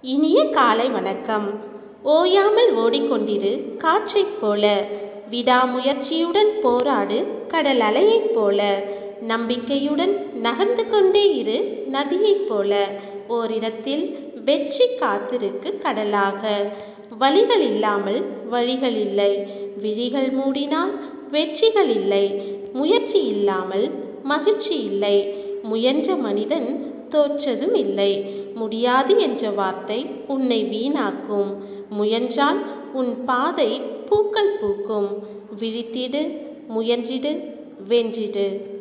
இனிய காலை வணக்கம் ஓயாமல் ஓடிக்கொண்டிரு காற்றைப் போல விடாமுயற்சியுடன் போராடு கடல் அலையைப் போல நம்பிக்கையுடன் நகர்ந்து கொண்டே இரு நதியைப் போல ஓரிடத்தில் வெற்றி காத்திருக்கு கடலாக வழிகள் இல்லாமல் வழிகள் இல்லை விழிகள் மூடினால் வெற்றிகள் இல்லை முயற்சி இல்லாமல் மகிழ்ச்சி இல்லை முயன்ற மனிதன் தோற்றதும் இல்லை முடியாது என்ற வார்த்தை உன்னை வீணாக்கும் முயன்றால் உன் பாதை பூக்கள் பூக்கும் விழித்திடு முயன்றிடு வென்றிடு